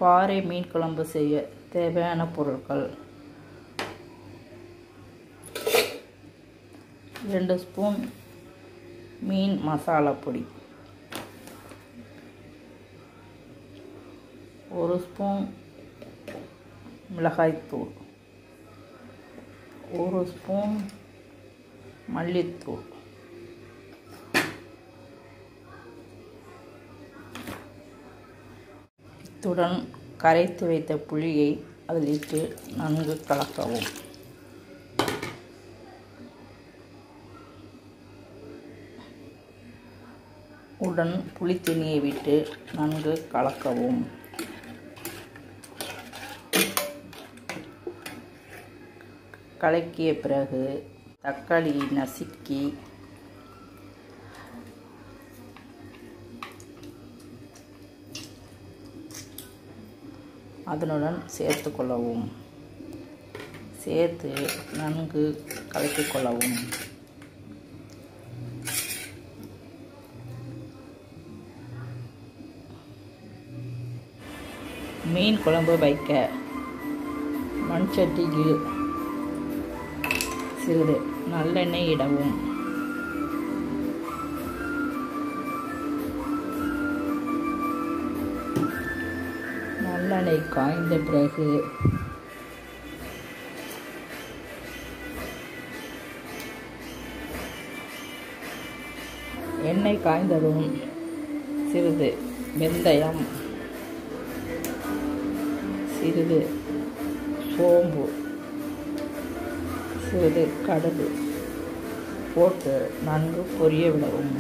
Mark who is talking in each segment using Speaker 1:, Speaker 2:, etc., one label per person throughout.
Speaker 1: பாறை மீன் குழம்பு செய்ய தேவையான பொருட்கள் ரெண்டு ஸ்பூன் மீன் மசாலா பொடி ஒரு ஸ்பூன் மிளகாய்த்தூள் ஒரு ஸ்பூன் மல்லித்தூள் இத்துடன் கரைத்து வைத்த புளியை அதில் இட்டு நன்கு கலக்கவும் உடன் புளித்தண்ணியை விட்டு நன்கு கலக்கவும் கலக்கிய பிறகு தக்காளியை நசுக்கி அதனுடன் சேர்த்து கொள்ளவும் சேர்த்து நன்கு கலக்கிக் கொள்ளவும் மீன் குழம்பு வைக்க மண் சட்டியில் சிறிது நல்லெண்ணெய் இடவும் நல்லெண்ணெய் காய்ந்த பிறகு எண்ணெய் காய்ந்ததும் சிறிது வெந்தயம் சிறிது சோம்பு சிறிது கடுகு போட்டு நன்கு பொரிய விடவும்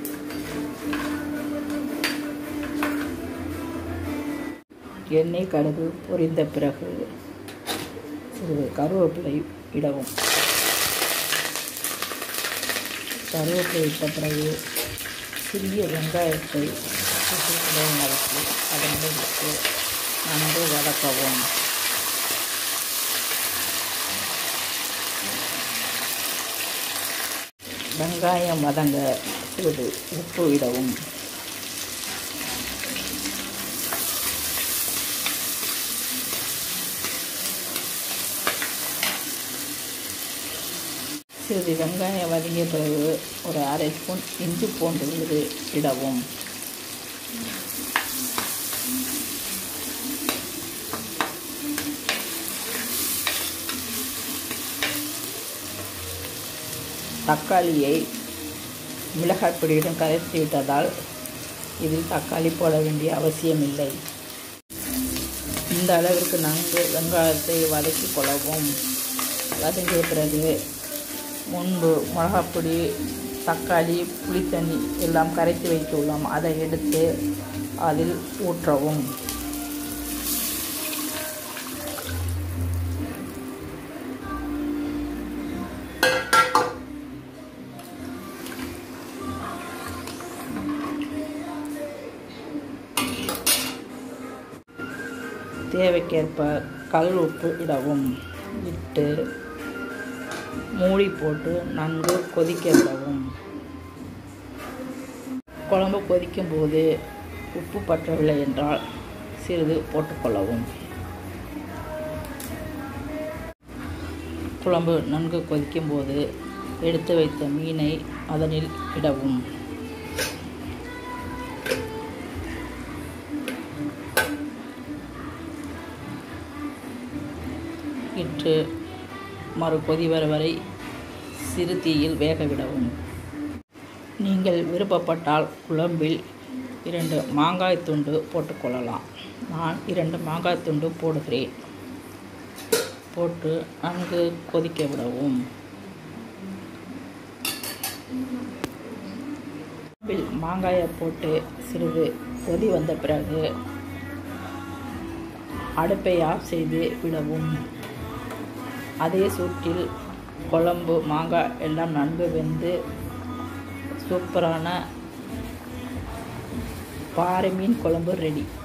Speaker 1: எண்ணெய் கடுகு பொரிந்த பிறகு சிறிது கருவேப்பிலை இடவும் கருவேப்பிலை இட்ட பிறகு சிறிய வெங்காயத்தை நறுக்கி அதன் விட்டு நன்கு வதக்கவும் வெங்காயம் வதங்க சிறிது உப்பு இடவும் சிறிது வெங்காயம் வதங்கிய பிறகு ஒரு அரை ஸ்பூன் இஞ்சி பூண்டு விழுது இடவும் தக்காளியை மிளகாய் பொடியுடன் கரைத்து விட்டதால் இதில் தக்காளி போட வேண்டிய அவசியமில்லை இந்த அளவிற்கு நன்கு வெங்காயத்தை வதக்கி கொள்ளவும் வதங்கிய பிறகு முன்பு மிளகாப்பொடி தக்காளி புளித்தண்ணி எல்லாம் கரைத்து வைத்துள்ளோம் அதை எடுத்து அதில் ஊற்றவும் தேவைக்கேற்ப கல் உப்பு இடவும் இட்டு மூடி போட்டு நன்கு கொதிக்க விடவும் குழம்பு கொதிக்கும் போது உப்பு பற்றவில்லை என்றால் சிறிது போட்டுக்கொள்ளவும் குழம்பு நன்கு கொதிக்கும் போது எடுத்து வைத்த மீனை அதனில் இடவும் இட்டு மறு கொதி வர வரை சிறு தீயில் வேக விடவும் நீங்கள் விருப்பப்பட்டால் குழம்பில் இரண்டு மாங்காய் துண்டு போட்டுக்கொள்ளலாம் நான் இரண்டு மாங்காய் துண்டு போடுகிறேன் போட்டு நன்கு கொதிக்க விடவும் குழம்பில் மாங்காயை போட்டு சிறிது கொதி வந்த பிறகு அடுப்பை ஆஃப் செய்து விடவும் அதே சூட்டில் குழம்பு மாங்காய் எல்லாம் நன்கு வெந்து சூப்பரான பாறை மீன் குழம்பு ரெடி